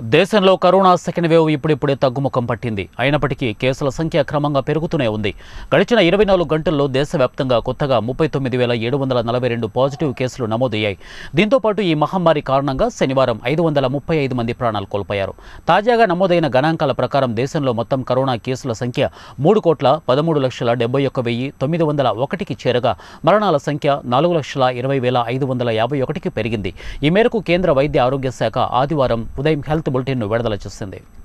దేశంలో corona second wave ఇప్పుడిప్పుడే తగ్గుముఖం పట్టింది అయినప్పటికీ కేసుల సంఖ్య క్రమంగా పెరుగుతూనే ఉంది గడిచిన ఇరవై నాలుగు గంటల్లో దేశవ్యాప్తంగా కొత్తగా ముప్పై తొమ్మిది వేల ఏడు వందల నలభై రెండు పాజిటివ్ కేసులు నమోదయ్యాయి దీంతో పాటు ఈ మహమ్మారి కారణంగా శనివారం ఐదు వందల ముప్పై ఐదు మంది ప్రాణాలు కోల్పోయారు తాజాగా నమోదైన గణాంకాల ప్రకారం దేశంలో మొత్తం కరోనా కేసుల సంఖ్య మూడు కోట్ల పదమూడు లక్షల డెబ్బై ఒక్క వెయ్యి తొమ్మిది వందల ఒకటికి చేరగా మరణాల సంఖ్య నాలుగు లక్షల ఇరవై వేల ఐదు వందల యాభై ఒకటికి పెరిగింది ఈ మేరకు కేంద్ర వైద్య ఆరోగ్య శాఖ ఆదివారం ఉదయం హెల్త్ బులెటిన్ను విడుదల చేసింది